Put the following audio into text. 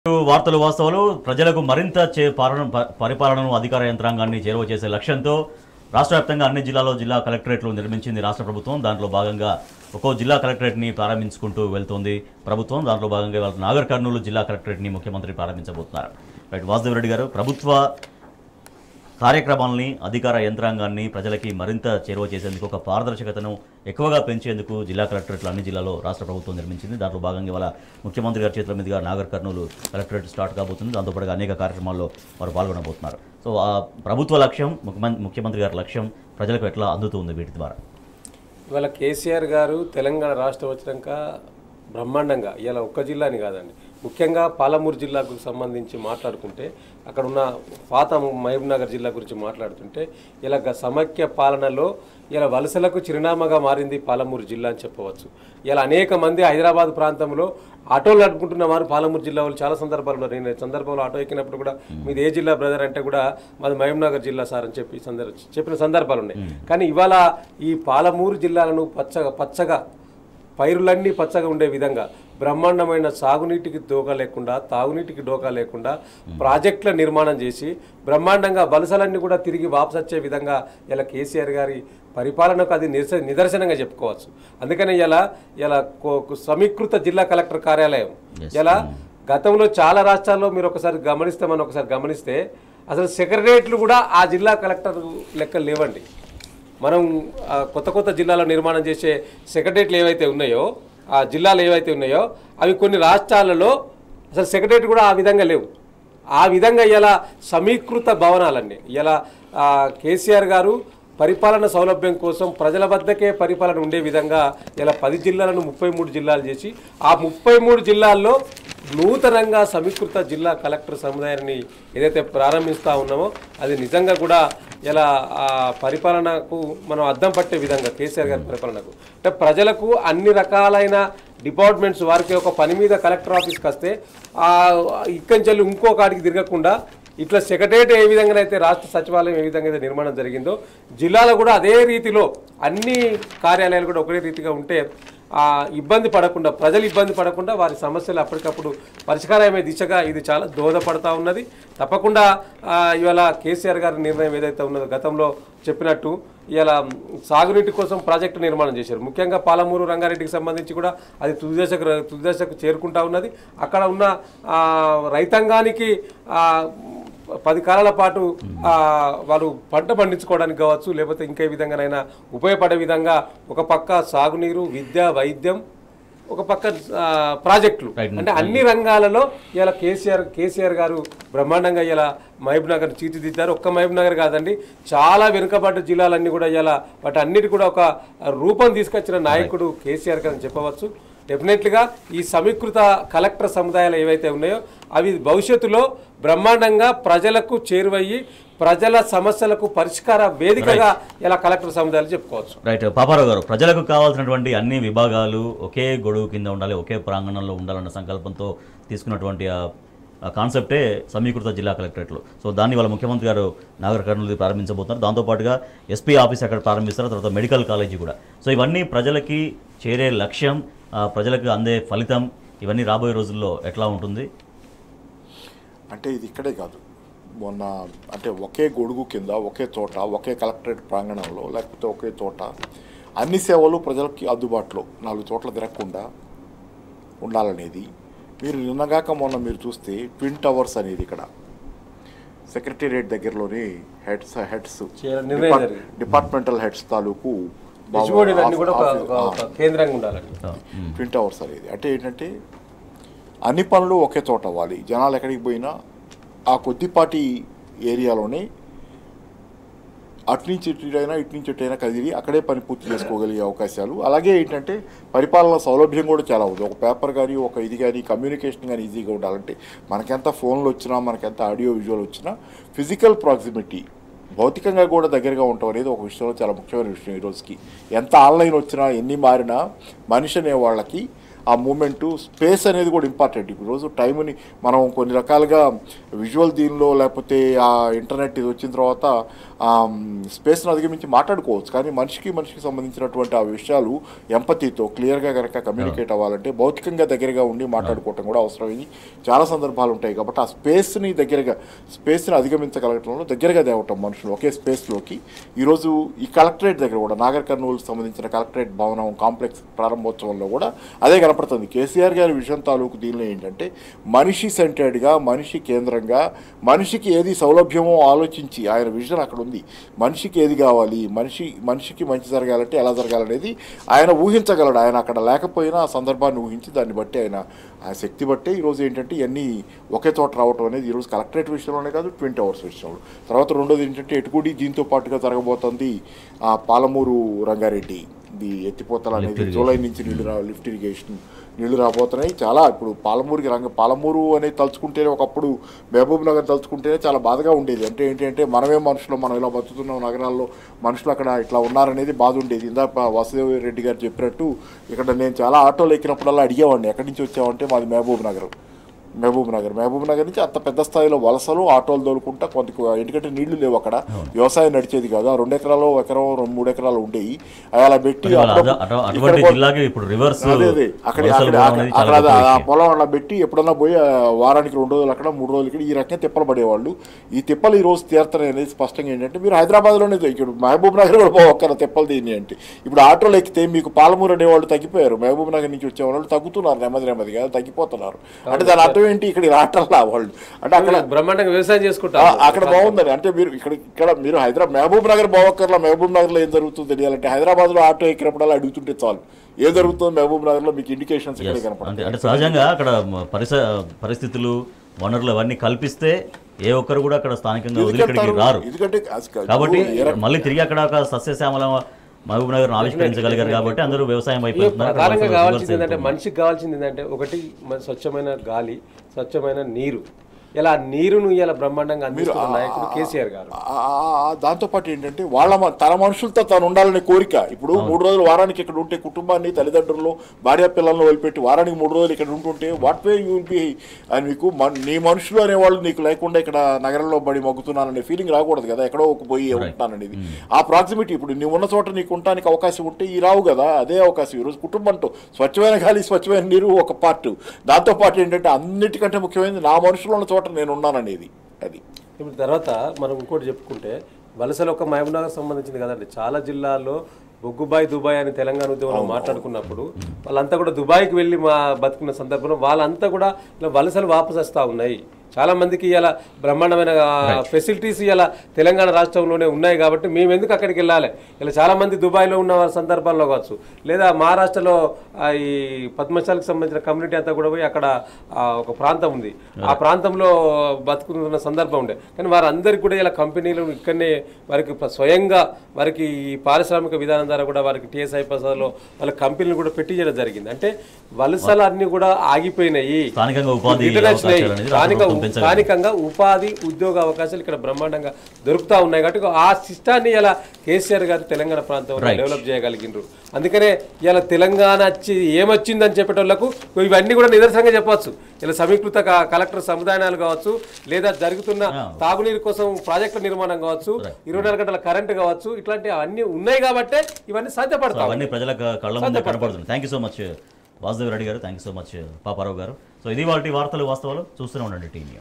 వార్తలు వాస్తవాలు ప్రజలకు మరింత చే పాలన ప- పరిపాలనను అధికార యంత్రాంగాన్ని చేరువ చేసే లక్ష్యంతో రాష్ట్ర వ్యాప్తంగా అన్ని జిల్లాలో జిల్లా కలెక్టరేట్లు నిర్మించింది రాష్ట్ర ప్రభుత్వం దాంట్లో భాగంగా ఒక్కో జిల్లా కలెక్టరేట్ని ప్రారంభించుకుంటూ వెళ్తోంది ప్రభుత్వం దాంట్లో భాగంగా ఇవాళ నాగర్ కర్నూలు జిల్లా కలెక్టరేట్ని ముఖ్యమంత్రి ప్రారంభించబోతున్నారు రైట్ వాసుదేవ్ రెడ్డి గారు ప్రభుత్వ కార్యక్రమాలని అధికార యంత్రాంగాన్ని ప్రజలకి మరింత చేరువ చేసేందుకు ఒక పారదర్శకతను ఎక్కువగా పెంచేందుకు జిల్లా కలెక్టరేట్లు అన్ని జిల్లాలో రాష్ట్ర ప్రభుత్వం నిర్మించింది దాంట్లో భాగంగా ఇవాళ ముఖ్యమంత్రి గారి చేతుల మీదుగా నాగర్ కర్నూలు కలెక్టరేట్ స్టార్ట్ కాబోతుంది దాంతోపాటుగా అనేక కార్యక్రమాల్లో వారు పాల్గొనబోతున్నారు సో ఆ ప్రభుత్వ లక్ష్యం ముఖ్యమం- ముఖ్యమంత్రి గారి లక్ష్యం ప్రజలకు ఎట్లా అందుతుంది వీటి ద్వారా ఇవాళ కేసీఆర్ గారు తెలంగాణ రాష్ట్రం వచ్చినాక బ్రహ్మాండంగా ఇలా ఒక్క జిల్లాని కాదండి ముఖ్యంగా పాలమూరు జిల్లాకు సంబంధించి మాట్లాడుకుంటే అక్కడ ఉన్న పాత మహబూబ్ నగర్ జిల్లా గురించి మాట్లాడుతుంటే ఇలా గ- సమైక్య పాలనలో ఇలా వలసలకు చిరునామాగా మారింది పాలమూరు జిల్లా అని చెప్పవచ్చు ఇలా అనేక మంది హైదరాబాద్ ప్రాంతంలో ఆటోలు నడుపుకుంటున్న వారు పాలమూరు జిల్లా వాళ్ళు చాలా సందర్భాలు ఉన్నారు నేను సందర్భంలో ఆటో ఎక్కినప్పుడు కూడా మీది ఏ జిల్లా బ్రదర్ అంటే కూడా మాది మహబూబ్ నగర్ జిల్లా సార్ అని చెప్పి సందర్భ చెప్పిన సందర్భాలు ఉన్నాయి కానీ ఇవాళ ఈ పాలమూరు జిల్లాలను పచ్చగా పచ్చగా పైరులన్నీ పచ్చగా ఉండే విధంగా బ్రహ్మాండమైన సాగునీటికి దోకా లేకుండా తాగునీటికి డోకా లేకుండా ప్రాజెక్టుల నిర్మాణం చేసి బ్రహ్మాండంగా వలసలన్నీ కూడా తిరిగి వాపసు వచ్చే విధంగా ఇలా కేసీఆర్ గారి పరిపాలనకు అది నిరస నిదర్శనంగా చెప్పుకోవచ్చు అందుకనే ఇలా ఇలా కో- సమీకృత జిల్లా కలెక్టర్ కార్యాలయం ఇలా గతంలో చాలా రాష్ట్రాల్లో మీరు ఒకసారి గమనిస్తే మనం ఒకసారి గమనిస్తే అసలు సెక్రటరియట్లు కూడా ఆ జిల్లా కలెక్టర్ లెక్క లేవండి మనం ఆ, కొత్త కొత్త జిల్లాలో నిర్మాణం చేసే సెక్రటరియట్లు ఏవైతే ఉన్నాయో ఆ జిల్లాలు ఏవైతే ఉన్నాయో అవి కొన్ని రాష్ట్రాలలో అసలు సెక్రటరియట్ కూడా ఆ విధంగా లేవు ఆ విధంగా ఇలా సమీకృత భవనాలన్నీ ఇలా ఆ, కేసీఆర్ గారు పరిపాలన సౌలభ్యం కోసం ప్రజల వద్దకే పరిపాలన ఉండే విధంగా ఇలా పది జిల్లాలను ముప్పై మూడు జిల్లాలు చేసి ఆ ముప్పై మూడు జిల్లాల్లో నూతనంగా సమీకృత జిల్లా కలెక్టర్ సముదాయాన్ని ఏదైతే ప్రారంభిస్తూ ఉన్నామో అది నిజంగా కూడా ఇలా ఆ పరిపాలనకు మనం అద్దం పట్టే విధంగా కేసీఆర్ గారి పరిపాలనకు అంటే ప్రజలకు అన్ని రకాలైన డిపార్ట్మెంట్స్ వారికి ఒక పని మీద కలెక్టర్ ఆఫీస్కి వస్తే ఆ ఇక్కడి నుంచి ఇంకో కాడికి తిరగకుండా ఇట్లా సెక్రటరియట్ ఏ విధంగా అయితే రాష్ట్ర సచివాలయం ఏ విధంగా అయితే నిర్మాణం జరిగిందో జిల్లాలో కూడా అదే రీతిలో అన్ని కార్యాలయాలు కూడా ఒకే రీతిగా ఉంటే ఆ ఇబ్బంది పడకుండా ప్రజలు ఇబ్బంది పడకుండా వారి సమస్యలు అప్పటికప్పుడు పరిష్కారమయ్యే దిశగా ఇది చాలా దోహదపడతా ఉన్నది తప్పకుండా ఆ, ఇవాళ కేసీఆర్ గారి నిర్ణయం ఏదైతే ఉన్నదో గతంలో చెప్పినట్టు ఇలా సాగునీటి కోసం ప్రాజెక్టు నిర్మాణం చేశారు ముఖ్యంగా పాలమూరు రంగారెడ్డికి సంబంధించి కూడా అది తుది దశకు తుది దశకు చేరుకుంటా ఉన్నది అక్కడ ఉన్న ఆ, రైతాంగానికి ఆ, పది కాలాల పాటు ఆ, వారు పంట పండించుకోవడానికి కావచ్చు లేకపోతే ఇంకా ఏ విధంగానైనా ఉపయోగపడే విధంగా ఒక పక్క సాగునీరు విద్య వైద్యం ఒక పక్క ఆ, ప్రాజెక్టులు Right. అంటే అన్ని రంగాలలో ఇలా కేసీఆర్ కేసీఆర్ గారు బ్రహ్మాండంగా ఇలా మహబూబ్ నగర్ తీర్చిదిద్దారు ఒక్క మహబూబ్ నగర్ కాదండి చాలా వెనుకబడ్డ జిల్లాలన్నీ కూడా ఇలా వాటి అన్నిటి కూడా ఒక రూపం తీసుకొచ్చిన నాయకుడు కేసీఆర్ గారు అని చెప్పవచ్చు డెఫినెట్లీగా ఈ సమీకృత కలెక్టర్ సముదాయాలు ఏవైతే ఉన్నాయో అవి భవిష్యత్తులో బ్రహ్మాండంగా ప్రజలకు చేరువయ్యి ప్రజల సమస్యలకు పరిష్కార వేదికగా ఇలా కలెక్టర్ సముదాయాలు చెప్పుకోవచ్చు రైట్ పాపారావు గారు ప్రజలకు కావాల్సినటువంటి అన్ని విభాగాలు ఒకే గొడుగు కింద ఉండాలి ఒకే ప్రాంగణంలో ఉండాలన్న సంకల్పంతో తీసుకున్నటువంటి ఆ ఆ కాన్సెప్టే సమీకృత జిల్లా కలెక్టరేట్లు సో దాన్ని వాళ్ళ ముఖ్యమంత్రి గారు నాగర్ కర్నూలు ప్రారంభించబోతున్నారు దాంతోపాటుగా ఎస్పీ ఆఫీస్ అక్కడ ప్రారంభిస్తారు తర్వాత మెడికల్ కాలేజీ కూడా సో ఇవన్నీ ప్రజలకి చేరే లక్ష్యం ఆ, ప్రజలకు అందే ఫలితం ఇవన్నీ రాబోయే రోజుల్లో ఎట్లా ఉంటుంది అంటే ఇది ఇక్కడే కాదు మొన్న అంటే ఒకే గొడుగు కింద ఒకే చోట ఒకే కలెక్టరేట్ ప్రాంగణంలో లేకపోతే ఒకే చోట అన్ని సేవలు ప్రజలకి అందుబాటులో నాలుగు చోట్ల తిరగకుండా ఉండాలనేది మీరు నిన్నగాక మొన్న మీరు చూస్తే ట్విన్ టవర్స్ అనేది ఇక్కడ సెక్రటేరియట్ దగ్గరలోనే హెడ్స్ హెడ్స్ చేయాలని నిర్ణయం జరిగింది. డిపార్ట్మెంటల్ హెడ్స్ తాలూకు హెచ్ఓడీలు అన్ని కూడా ఒక- ఆఫీస్- ఒక- ఒక కేంద్రంగా ఉండాలండి ఆ, ఉమ్. ట్విన్ టవర్స్ అనేది అంటే ఏంటంటే అన్ని పనులు ఒకే చోట అవ్వాలి జనాలు ఎక్కడికి పోయినా ఆ కొద్దిపాటి ఏరియాలోనే అటు నుంచి ఇటు అయినా ఇటు నుంచి ఇటు అయినా కదిలి అక్కడే పని పూర్తి చేసుకోగలిగే అవకాశాలు అలాగే ఏంటంటే పరిపాలన సౌలభ్యం కూడా చాలా ఉంది ఒక పేపర్ కానీ ఒక ఇది కానీ కమ్యూనికేషన్ కానీ ఈజీగా ఉండాలంటే మనకెంత ఫోన్లు వచ్చినా మనకెంత ఆడియో విజువల్ వచ్చినా ఫిజికల్ ప్రాక్సిమిటీ భౌతికంగా కూడా దగ్గరగా ఉండటం అనేది ఒక విషయంలో చాలా ముఖ్యమైన విషయం ఈ రోజుకి ఎంత ఆన్లైన్ వచ్చినా ఎన్ని మారినా మనిషి అనే వాళ్ళకి ఆ మూమెంట్ స్పేస్ అనేది కూడా ఇంపార్టెంట్ ఇప్పుడు రోజు టైంని మనం కొన్ని రకాలుగా విజువల్ దీనిలో లేకపోతే ఆ ఇంటర్నెట్ ఇది వచ్చిన తర్వాత స్పేస్ను అధిగమించి మాట్లాడుకోవచ్చు కానీ మనిషికి మనిషికి సంబంధించినటువంటి ఆ విషయాలు ఎంపతితో క్లియర్గా కనుక కమ్యూనికేట్ అవ్వాలంటే భౌతికంగా దగ్గరగా ఉండి మాట్లాడుకోవటం కూడా అవసరమైంది చాలా సందర్భాలు ఉంటాయి కాబట్టి ఆ స్పేస్ని దగ్గరగా స్పేస్ని అధిగమించగలగటంలో దగ్గరగా తేవటం మనుషులు ఒకే స్పేస్లోకి ఈరోజు ఈ కలెక్టరేట్ దగ్గర కూడా నాగర్ కర్నూలుకి సంబంధించిన కలెక్టరేట్ భవనం కాంప్లెక్స్ ప్రారంభోత్సవంలో కూడా అదే కనపడుతుంది కేసీఆర్ గారి విజన్ తాలూకు దీనిలో ఏంటంటే మనిషి సెంటర్డ్గా మనిషి కేంద్రంగా మనిషికి ఏది సౌలభ్యమో ఆలోచించి ఆయన విజన్ అక్కడ ఉంది మనిషికి ఏది కావాలి మనిషి మనిషికి మంచి జరగాలంటే ఎలా జరగాలనేది ఆయన ఊహించగలడు ఆయన అక్కడ లేకపోయినా ఆ సందర్భాన్ని ఊహించి దాన్ని బట్టి ఆయన ఆ శక్తి బట్టే ఈరోజు ఏంటంటే ఇవన్నీ ఒకే చోట రావటం అనేది ఈరోజు కలెక్టరేట్ విషయంలోనే కాదు ట్వంటీ అవర్స్ విషయంలో తర్వాత రెండోది ఏంటంటే ఎటుకుడి దీంతో పాటుగా జరగబోతోంది ఆ పాలమూరు రంగారెడ్డి ఇది ఎత్తిపోతల అనేది జూలై నుంచి నీళ్లు రా లిఫ్ట్ ఇరిగేషన్ నీళ్లు రాబోతున్నాయి చాలా ఇప్పుడు పాలమూరుకి రంగ పాలమూరు అనేది తలుచుకుంటేనే ఒకప్పుడు మహబూబ్ నగర్ తలుచుకుంటేనే చాలా బాధగా ఉండేది అంటే ఏంటంటే మనమే మనుషులు మనం ఇలా బతుకుతున్నాం నగరాల్లో మనుషులు అక్కడ ఇట్లా ఉన్నారనేది బాధ ఉండేది ఇందాక వాసుదేవ రెడ్డి గారు చెప్పినట్టు ఇక్కడ నేను చాలా ఆటోలు ఎక్కినప్పుడల్లా అడిగేవాడిని ఎక్కడి నుంచి వచ్చావంటే మాది మహబూబ్ నగర్ మహబూబ్ నగర్ మహబూబ్ నగర్ నుంచి అంత పెద్ద స్థాయిలో వలసలు ఆటోలు దొరుకుంటా కొంత ఎందుకంటే నీళ్లు లేవు అక్కడ వ్యవసాయం నడిచేది కాదు ఆ రెండు ఎకరాలు ఎకరం రెండు మూడు ఎకరాలు ఉండేవి అవి అలా పెట్టి మరి వాళ్ళ అప్పుడప్పుడు అటు- అటు- ఇక్కడ అటువంటి కూడా- జిల్లాకి ఇప్పుడు రివర్స్ అదే అదే అక్కడ వలసలు అక్కడ పోవడం అనేది అక్కడ చాలా అది గొప్ప ఆ విషయం. పొలం అలా పెట్టి ఎప్పుడన్నా పోయి ఆ వారానికి రెండు రోజులు అక్కడ మూడు రోజులు ఇక్కడ ఈ రకంగా తిప్పలు పడేవాళ్ళు ఈ తిప్పలు ఈ రోజు తీరుతున్నాయి అనేది స్పష్టంగా ఏంటంటే మీరు హైదరాబాద్లోనే ఇక్కడ మహబూబ్ నగర్ కూడా పోవక్కర తిప్పలు దీన్ని అంటే ఇప్పుడు ఆటోలు ఎక్కితే మీకు పాలమూరు అనేవాళ్ళు తగ్గిపోయారు మహబూబ్ నగర్ నుంచి వచ్చే వాళ్ళు తగ్గుతున్నారు నెమ్మది నెమ్మదిగా తగ్గిపోతున్నారు అంటే దాని అర్థం ఏంటి ఇక్కడ రావట్లా వాళ్ళు అంటే అక్కడ బ్రహ్మాండంగా వ్యవసాయం ఆ, చేసుకుంటారు అక్కడ బాగుందని అంటే మీరు ఇక్కడ ఇక్కడ మీరు హైదరాబాద్ మహబూబ్ నగర్ బావక్కర్లో మహబూబ్ నగర్లో ఏం జరుగుతుందో తెలియాలంటే హైదరాబాద్లో ఆటో ఎక్కినప్పుడల్లా అడుగుతుంటే చాలు ఏం జరుగుతుందో మహబూబ్ నగర్లో మీకు ఇండికేషన్స్ ఇక్కడే అంటే కనపడతాయి అంటే సహజంగా అక్కడ మ- పరిస పరిస్థితులు వనరులు అవన్నీ కల్పిస్తే ఏ ఒక్కరు కూడా అక్కడ స్థానికంగా వదిలి ఇక్కడికి ఎందుకంటారు? రారు ఎందుకంటే అసలు కాబట్టి ఏ రకం- మళ్ళీ తిరిగి అక్కడ ఒక సస్యశ్యామల మహబూబ్ నగర్ ఆవిష్కరించగలిగారు కాబట్టి అందరూ వ్యవసాయం వైపు ఇక వెళ్తున్నారు. అక్కడ ప్రధానంగా వలసలు కావాల్సింది రివర్స్ ఏంటంటే వెళ్తున్నారు. మనిషికి కావాల్సింది ఏంటంటే ఒకటి మన స్వచ్ఛమైన గాలి స్వచ్ఛమైన నీరు ఇలా నీరును ఇలా బ్రహ్మాండంగా అందిస్తున్న నాయకుడు కేసీఆర్ గారు ఆ- ఆ- ఆ దాంతోపాటు ఏంటంటే వాళ్ళ మ- తన మనుషులతో తను ఉండాలనే కోరిక ఇప్పుడు మూడు రోజులు వారానికి ఇక్కడ ఉంటే కుటుంబాన్ని తల్లిదండ్రులు భార్య పిల్లలను వదిలిపెట్టి వారానికి మూడు రోజులు ఇక్కడ ఉంటుంటే what way you will be అని మీకు మన- నీ మనుషులు అనేవాళ్ళు నీకు లేకుండా ఇక్కడ నగరంలో బడి మొగ్గుతున్నాననే ఫీలింగ్ రాకూడదు కదా ఎక్కడో ఒక పోయి ఉంటున్నాననేది ఆ ప్రాక్సిమిటీ ఇప్పుడు నీవు ఉన్న చోట నీకు ఉండటానికి అవకాశం ఉంటే ఈ రావు కదా అదే అవకాశం ఈరోజు కుటుంబంతో స్వచ్ఛమైన గాలి స్వచ్ఛమైన నీరు ఒక పార్ట్ దాంతోపాటు ఏంటంటే అన్నిటికంటే ముఖ్యమైనది నా మనుషులు ఉన్న చోట నేను ఉన్నాననేది అది ఇప్పుడు తర్వాత మనం ఇంకోటి చెప్పుకుంటే వలసలు ఒక మహబూబ్నగర్ సంబంధించింది కదండి చాలా జిల్లాల్లో బొగ్గుబాయ్ దుబాయ్ అని తెలంగాణ ఉద్యమంలో మాట్లాడుకున్నప్పుడు వాళ్ళంతా కూడా దుబాయ్కి వెళ్ళి మా బతుకున్న సందర్భంలో వాళ్ళంతా కూడా ఇలా వలసలు వాపసు వస్తూ ఉన్నాయి చాలా మందికి ఇలా బ్రహ్మాండమైన ఫెసిలిటీస్ ఇలా తెలంగాణ రాష్ట్రంలోనే ఉన్నాయి కాబట్టి మేము ఎందుకు అక్కడికి వెళ్ళాలి ఇలా చాలా మంది దుబాయ్లో ఉన్న వాళ్ళ సందర్భాల్లో కావచ్చు లేదా మహారాష్ట్రలో ఆ, ఈ పద్మశాలకు సంబంధించిన కమ్యూనిటీ అంతా కూడా పోయి అక్కడ ఆ, ఒక ప్రాంతం ఉంది ఆ ప్రాంతంలో బతుకుతున్న సందర్భం ఉండే కానీ వారందరికీ కూడా ఇలా కంపెనీలు ఇక్కడనే వారికి ప్ర- స్వయంగా వారికి ఈ పారిశ్రామిక విధానం ద్వారా కూడా వారికి టీఎస్ఐ లో వాళ్ళ కంపెనీలు కూడా పెట్టించడం జరిగింది అంటే వలసలు అన్ని కూడా ఆగిపోయినాయి స్థానికంగా ఉపాధి International అవకాశాలు అనేది రాష్ట్ర స్థానిక ప్రభుత్వం పెంచగలిగింది. స్థానికంగా ఉపాధి ఉద్యోగ అవకాశాలు ఇక్కడ బ్రహ్మాండంగా దొరుకుతా ఉన్నాయి కాబట్టి ఆ సిస్టాన్ని ఇలా కేసీఆర్ గారు తెలంగాణ ప్రాంతంలో Right. డెవలప్ చేయగలిగిండ్రు అందుకనే ఇలా తెలంగాణ వచ్చి ఏమొచ్చిందని చెప్పేటోళ్లకు ఇవన్నీ కూడా నిదర్శనంగా చెప్పవచ్చు ఇలా సమీకృత క- కలెక్టర్ సముదాయాలు కావచ్చు లేదా జరుగుతున్న Yeah. తాగునీరు కోసం ప్రాజెక్టుల నిర్మాణం కావచ్చు ఇరవై నాలుగు గంటల కరెంటు కావచ్చు ఇట్లాంటి అన్ని ఉన్నాయి కాబట్టే ఇవన్నీ సో సాధ్యపడతాయి అవన్నీ ప్రజల క- కళ్ళ ముందే కనపడుతుంది thank you so much Vasudev Reddy గారు thank you so much Paparao గారు సో ఇది వాటి వార్తలు వాస్తవాలు చూస్తూనే ఉండండి టీవీ